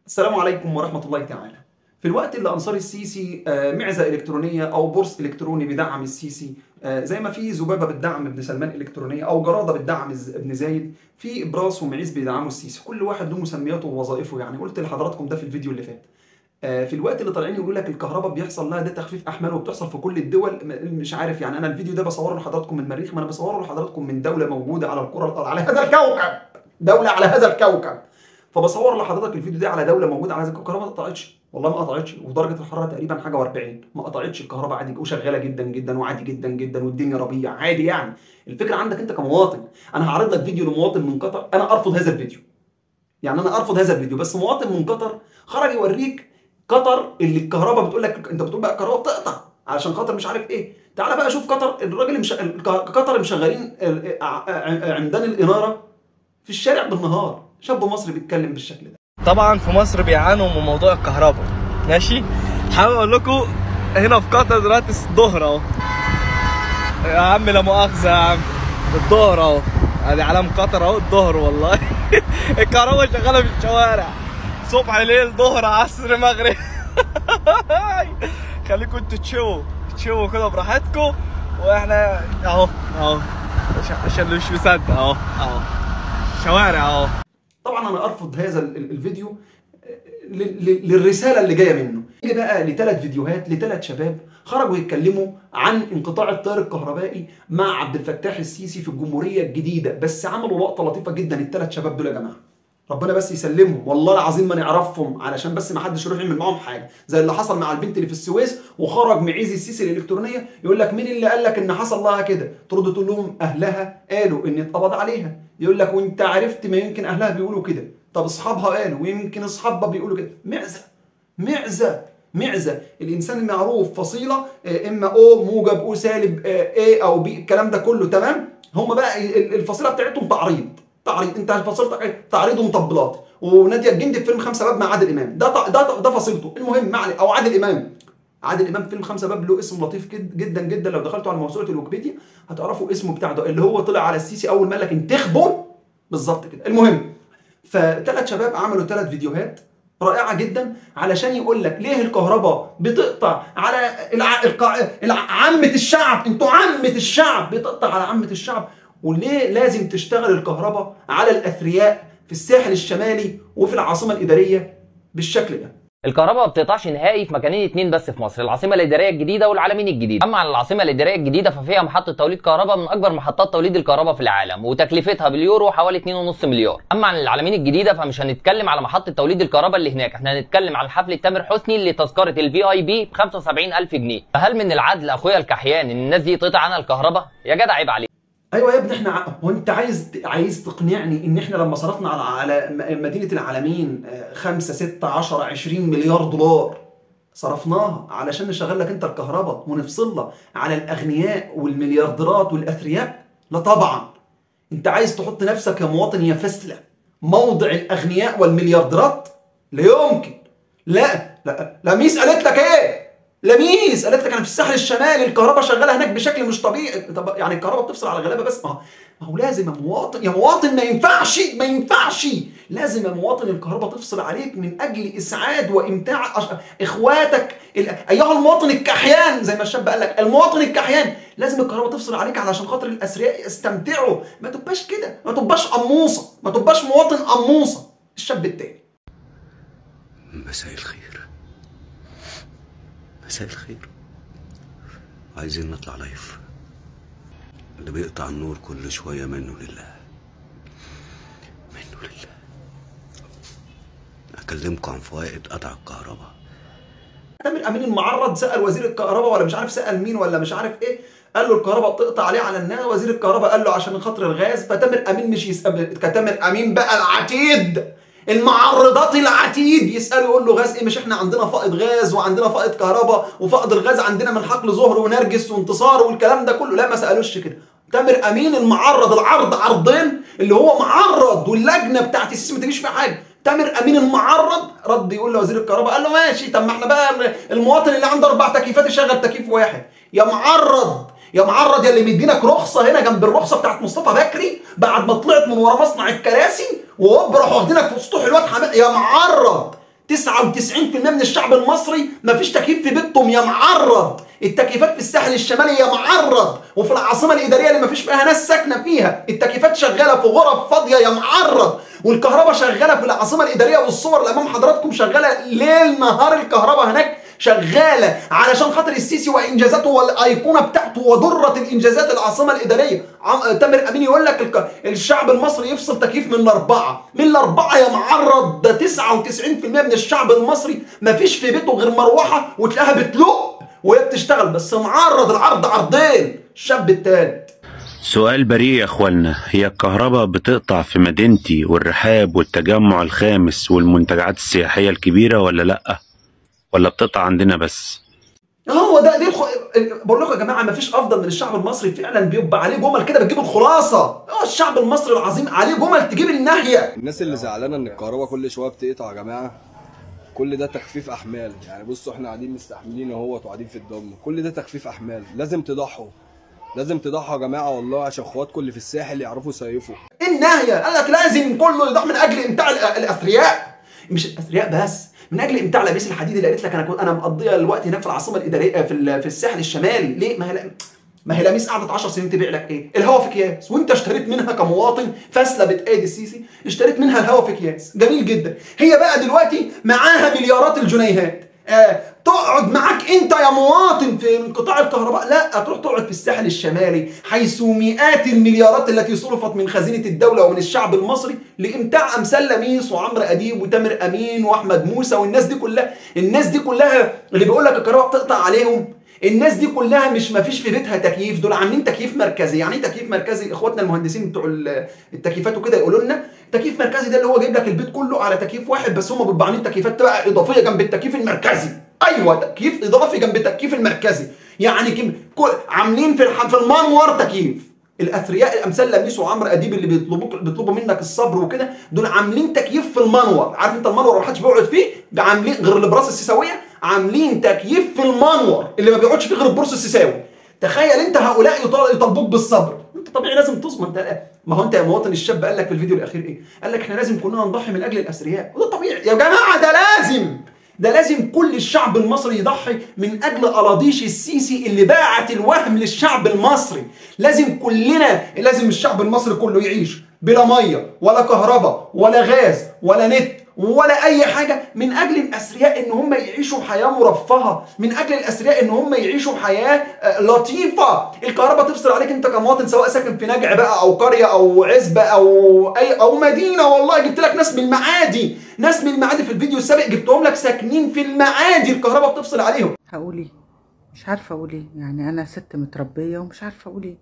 السلام عليكم ورحمة الله تعالى في الوقت اللي أنصار السيسي آه، معزة إلكترونية أو بورس إلكتروني بيدعم السيسي آه، زي ما في ذبابة بتدعم ابن سلمان إلكترونية أو جرادة بتدعم الز- ابن زايد في إبراس ومعيز بيدعموا السيسي كل واحد له مسمياته ووظائفه يعني قلت لحضراتكم ده في الفيديو اللي فات آه، في الوقت اللي طالعين يقولوا لك الكهرباء بيحصل لها ده تخفيف احمال وبتحصل في كل الدول م- مش عارف يعني انا الفيديو ده بصوره لحضراتكم من المريخ ما انا بصوره لحضراتكم من دوله موجوده على الكره الارض على هذا الكوكب دوله على هذا الكوكب فبصور لحضرتك الفيديو ده على دوله موجوده على هذا الكوكب الكهرباء ما قطعتش والله ما قطعتش ودرجه الحراره تقريبا حاجه و40 ما قطعتش الكهرباء عادي وشغاله جدا جدا وعادي جدا جدا والدنيا ربيع عادي يعني الفكره عندك انت كمواطن انا هعرض لك فيديو لمواطن من قطر انا ارفض هذا الفيديو يعني انا ارفض هذا الفيديو بس مواطن من قطر خرج يوريك قطر اللي الكهرباء بتقول لك انت بتقول بقى الكهرباء بتقطع علشان خاطر مش عارف ايه تعال بقى شوف قطر الراجل مش... قطر مشغلين ال- ع- ع- عمدان الاناره في الشارع بالنهار شاب مصري بيتكلم بالشكل ده طبعا في مصر بيعانوا من موضوع الكهرباء ماشي حابب اقول لكم هنا في قطر دلوقتي الظهر اهو يا عم لا مؤاخذه يا عم الظهر اهو ادي علم قطر اهو الظهر والله الكهرباء شغاله في الشوارع صبح ليل ظهر عصر مغرب خليكم انتوا تشووا تشووا كده براحتكم واحنا اهو اهو عشان- عشان اللي مش مصدق اهو اهو شوارع اهو طبعا انا ارفض هذا ال- ال- الفيديو ل- ل- للرساله اللي جايه منه نيجي بقى لثلاث فيديوهات لثلاث شباب خرجوا يتكلموا عن انقطاع التيار الكهربائي مع عبد الفتاح السيسي في الجمهوريه الجديده بس عملوا لقطه لطيفه جدا الثلاث شباب دول يا جماعه ربنا بس يسلمهم والله العظيم ما نعرفهم علشان بس ما حدش يروح يعمل معاهم حاجه زي اللي حصل مع البنت اللي في السويس وخرج معيز السيسي الالكترونيه يقول لك مين اللي قال لك ان حصل لها كده ترد تقول لهم اهلها قالوا ان اتقبض عليها يقول لك وانت عرفت ما يمكن اهلها بيقولوا كده طب اصحابها قالوا ويمكن اصحابها بيقولوا كده معزه معزه معزه الانسان المعروف فصيله آه، اما او موجب او سالب ايه او بي الكلام ده كله تمام هم بقى ال- الفصيله بتاعتهم تعريض تعريض انت فصيلتك إيه؟ تعريض ومطبلات وناديه الجندي في فيلم خمسه باب مع عادل امام ده ط- ده ده فصيلته المهم ما علي- او عادل امام عادل امام في فيلم خمسه باب له اسم لطيف جد- جدا جدا لو دخلتوا على موسوعه الويكيبيديا هتعرفوا اسمه بتاع ده اللي هو طلع على السيسي اول ما قال لك انتخبوا بالظبط كده المهم فثلاث شباب عملوا ثلاث فيديوهات رائعه جدا علشان يقول لك ليه الكهرباء بتقطع على الع... القا... الع... عامه الشعب انتوا عامه الشعب بتقطع على عامه الشعب وليه لازم تشتغل الكهرباء على الاثرياء في الساحل الشمالي وفي العاصمه الاداريه بالشكل ده الكهرباء ما بتقطعش نهائي في مكانين اتنين بس في مصر العاصمه الاداريه الجديده والعالمين الجديد اما على العاصمه الاداريه الجديده ففيها محطه توليد كهرباء من اكبر محطات توليد الكهرباء في العالم وتكلفتها باليورو حوالي 2.5 مليار اما عن العالمين الجديده فمش هنتكلم على محطه توليد الكهرباء اللي هناك احنا هنتكلم عن حفله تامر حسني لتذكره الفي اي بي ب 75000 جنيه فهل من العدل اخويا الكحيان ان الناس دي يتقطع عنها الكهرباء يا جدع عيب عليك ايوه يا ابني احنا ع- هو انت عايز عايز تقنعني ان احنا لما صرفنا على على م- مدينه العالمين 5 6 10 20 مليار دولار صرفناها علشان نشغل لك انت الكهرباء ونفصلها على الاغنياء والمليارديرات والاثرياء لا طبعا انت عايز تحط نفسك يا مواطن يا فسله موضع الاغنياء والمليارديرات لا يمكن لا لا لا ميس قالت لك ايه لميس قالت لك انا في الساحل الشمالي الكهرباء شغاله هناك بشكل مش طبيعي طب يعني الكهرباء بتفصل على الغلابه بس ما هو- ما هو لازم يا مواطن يا مواطن ما ينفعش ما ينفعش لازم يا مواطن الكهرباء تفصل عليك من اجل اسعاد وامتاع أش... اخواتك ال... ايها المواطن الكحيان زي ما الشاب قال لك المواطن الكحيان لازم الكهرباء تفصل عليك علشان خاطر الاثرياء يستمتعوا ما تبقاش كده ما تبقاش قموصه ما تبقاش مواطن قموصه الشاب التاني مساء الخير مساء الخير عايزين نطلع لايف اللي بيقطع النور كل شوية منه لله منه لله أكلمكم عن فوائد قطع الكهرباء تامر امين المعرض سال وزير الكهرباء ولا مش عارف سال مين ولا مش عارف ايه قال له الكهرباء بتقطع عليه على الناس وزير الكهرباء قال له عشان خاطر الغاز فتامر امين مش يسال كتامر امين بقى العتيد المعرضات العتيد يساله يقول له غاز ايه مش احنا عندنا فائض غاز وعندنا فائض كهرباء وفائض الغاز عندنا من حقل زهر ونرجس وانتصار والكلام ده كله لا ما سالوش كده تامر امين المعرض العرض عرضين اللي هو معرض واللجنه بتاعت السيسي ما تجيش فيها حاجه تامر امين المعرض رد يقول لوزير الكهرباء قال له ماشي طب ما احنا بقى المواطن اللي عنده اربع تكييفات يشغل تكييف واحد يا معرض يا معرض يا اللي مدينك رخصه هنا جنب الرخصه بتاعت مصطفى بكري بعد ما طلعت من ورا مصنع الكراسي وهوب راحوا واخدينك في سطوح الواد حماد يا معرض 99% من الشعب المصري مفيش تكييف في بيتهم يا معرض التكييفات في الساحل الشمالي يا معرض وفي العاصمه الاداريه اللي مفيش فيها ناس ساكنه فيها التكييفات شغاله في غرف فاضيه يا معرض والكهرباء شغاله في العاصمه الاداريه والصور اللي امام حضراتكم شغاله ليل نهار الكهرباء هناك شغاله علشان خاطر السيسي وانجازاته والايقونه بتاعته وذره الانجازات العاصمه الاداريه عم... تامر امين يقول لك الك... الشعب المصري يفصل تكييف من الاربعه من الاربعه يا معرض ده 99% من الشعب المصري مفيش في بيته غير مروحه وتلاقيها بتلق وهي بتشتغل بس معرض العرض عرضين الشاب التالت سؤال بريء يا اخوانا هي الكهرباء بتقطع في مدينتي والرحاب والتجمع الخامس والمنتجعات السياحية الكبيرة ولا لأ؟ ولا بتقطع عندنا بس؟ هو ده دي الخ... بقول لكم يا جماعه ما فيش افضل من الشعب المصري فعلا بيبقى عليه جمل كده بتجيب الخلاصه هو الشعب المصري العظيم عليه جمل تجيب الناهيه الناس اللي زعلانه ان الكهرباء كل شويه بتقطع يا جماعه كل ده تخفيف احمال يعني بصوا احنا قاعدين مستحملين اهوت وقاعدين في الضم كل ده تخفيف احمال لازم تضحوا لازم تضحوا يا جماعه والله عشان اخواتكم اللي في الساحل يعرفوا يصيفوا الناهيه قال لك لازم كله يضح من اجل امتاع الأ- الاثرياء مش الاثرياء بس من اجل امتاع لبيس الحديد اللي قالت لك انا كنت انا مقضيه الوقت هناك في العاصمه الاداريه في ال- في الساحل الشمالي ليه ما هي لا- ما هي لميس قعدت 10 سنين تبيع لك ايه؟ الهوا في اكياس وانت اشتريت منها كمواطن فاسله بتأيد السيسي اشتريت منها الهوا في اكياس جميل جدا هي بقى دلوقتي معاها مليارات الجنيهات آه تقعد معاك انت يا مواطن في انقطاع الكهرباء لا تروح تقعد في الساحل الشمالي حيث مئات المليارات التي صرفت من خزينه الدوله ومن الشعب المصري لامتاع امثال لميس وعمرو اديب وتامر امين واحمد موسى والناس دي كلها الناس دي كلها اللي بيقول لك الكهرباء بتقطع عليهم الناس دي كلها مش ما فيش في بيتها تكييف دول عاملين تكييف مركزي يعني ايه تكييف مركزي اخواتنا المهندسين بتوع ال- التكييفات وكده يقولوا لنا تكييف مركزي ده اللي هو جايب لك البيت كله على تكييف واحد بس هم بيبقوا عاملين تكييفات بقى اضافيه جنب التكييف المركزي ايوه تكييف اضافي جنب التكييف المركزي يعني كم كل عاملين في الح- في المنور تكييف الاثرياء الامثال لميس وعمرو اديب اللي بيطلبوك بيطلبوا منك الصبر وكده دول عاملين تكييف في المنور عارف انت المنور ما حدش بيقعد فيه ده عاملين غير البراس السيساويه عاملين تكييف في المنور اللي ما بيقعدش فيه غير البورس السيساوي تخيل انت هؤلاء يطال- يطالبوك بالصبر انت طبيعي لازم تصبر انت ما هو انت يا مواطن الشاب قال لك في الفيديو الاخير ايه قال لك احنا لازم كلنا نضحي من اجل الاثرياء وده طبيعي يا جماعه ده لازم ده لازم كل الشعب المصري يضحي من اجل اراضيش السيسي اللي باعت الوهم للشعب المصري لازم كلنا لازم الشعب المصري كله يعيش بلا ميه ولا كهرباء ولا غاز ولا نت ولا اي حاجه من اجل الاثرياء ان هم يعيشوا حياه مرفهه من اجل الاثرياء ان هم يعيشوا حياه آه، لطيفه الكهرباء تفصل عليك انت كمواطن سواء ساكن في نجع بقى او قريه او عزبه او اي او مدينه والله جبت لك ناس من المعادي ناس من المعادي في الفيديو السابق جبتهم لك ساكنين في المعادي الكهرباء بتفصل عليهم هقول ايه مش عارفه اقول ايه يعني انا ست متربيه ومش عارفه اقول ايه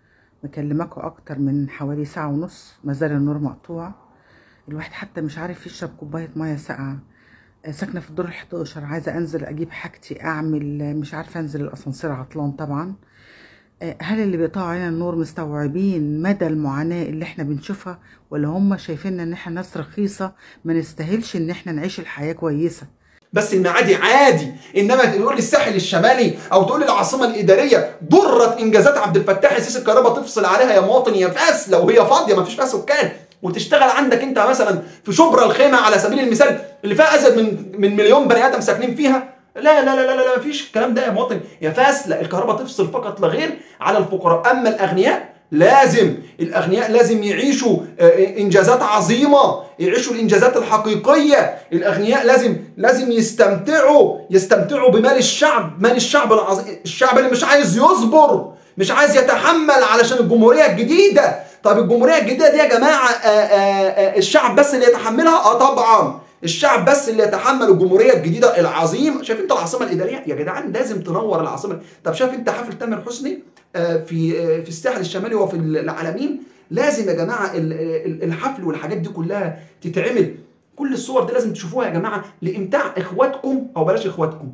مكلماكوا اكتر من حوالي ساعه ونص ما زال النور مقطوع الواحد حتى مش عارف يشرب كوبايه ميه ساقعه آه، ساكنه في الدور ال11 عايزه انزل اجيب حاجتي اعمل آه، مش عارفه انزل الاسانسير عطلان طبعا آه، هل اللي بيقطعوا علينا النور مستوعبين مدى المعاناه اللي احنا بنشوفها ولا هم شايفيننا ان احنا ناس رخيصه ما نستاهلش ان احنا نعيش الحياه كويسه بس المعادي عادي انما تقول لي الساحل الشمالي او تقول لي العاصمه الاداريه ضرت انجازات عبد الفتاح السيسي الكهرباء تفصل عليها يا مواطن يا فاس لو هي فاضيه ما فيش فيها سكان وتشتغل عندك انت مثلا في شبرا الخيمه على سبيل المثال اللي فيها ازيد من من مليون بني ادم ساكنين فيها لا لا لا لا لا, لا مفيش الكلام ده يا مواطن يا فاس لا الكهرباء تفصل فقط لا غير على الفقراء اما الاغنياء لازم الاغنياء لازم يعيشوا آه، انجازات عظيمه يعيشوا الانجازات الحقيقيه الاغنياء لازم لازم يستمتعوا يستمتعوا بمال الشعب مال الشعب العظيم الشعب اللي مش عايز يصبر مش عايز يتحمل علشان الجمهوريه الجديده طب الجمهوريه الجديده دي يا جماعه آه، آه، آه، الشعب بس اللي يتحملها اه طبعا الشعب بس اللي يتحمل الجمهوريه الجديده العظيمه شايف انت العاصمه الاداريه يا جدعان لازم تنور العاصمه طب شايف انت حفل تامر حسني آه، في آه، في الساحل الشمالي وفي العالمين لازم يا جماعه ال- ال- الحفل والحاجات دي كلها تتعمل كل الصور دي لازم تشوفوها يا جماعه لامتاع اخواتكم او بلاش اخواتكم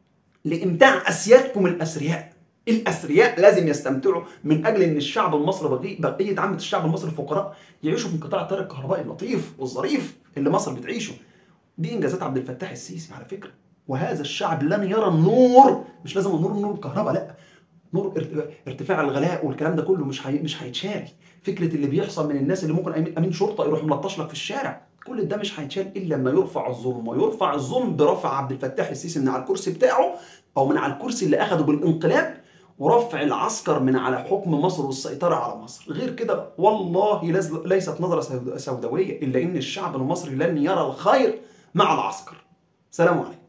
لامتاع اسيادكم الاثرياء الاثرياء لازم يستمتعوا من اجل ان الشعب المصري بقي- بقيه عامه الشعب المصري الفقراء يعيشوا في انقطاع الطريق الكهربائي اللطيف والظريف اللي مصر بتعيشه دي انجازات عبد الفتاح السيسي على فكره وهذا الشعب لن يرى النور مش لازم النور نور الكهرباء لا نور ارت- ارتفاع الغلاء والكلام ده كله مش هي... مش هيتشال فكره اللي بيحصل من الناس اللي ممكن امين أمين شرطه يروح ملطش لك في الشارع كل ده مش هيتشال الا لما يرفع الظلم ويرفع الظلم برفع عبد الفتاح السيسي من على الكرسي بتاعه او من على الكرسي اللي اخده بالانقلاب ورفع العسكر من على حكم مصر والسيطرة على مصر غير كده والله لز- ليست نظرة سود- سوداوية إلا إن الشعب المصري لن يرى الخير مع العسكر سلام عليكم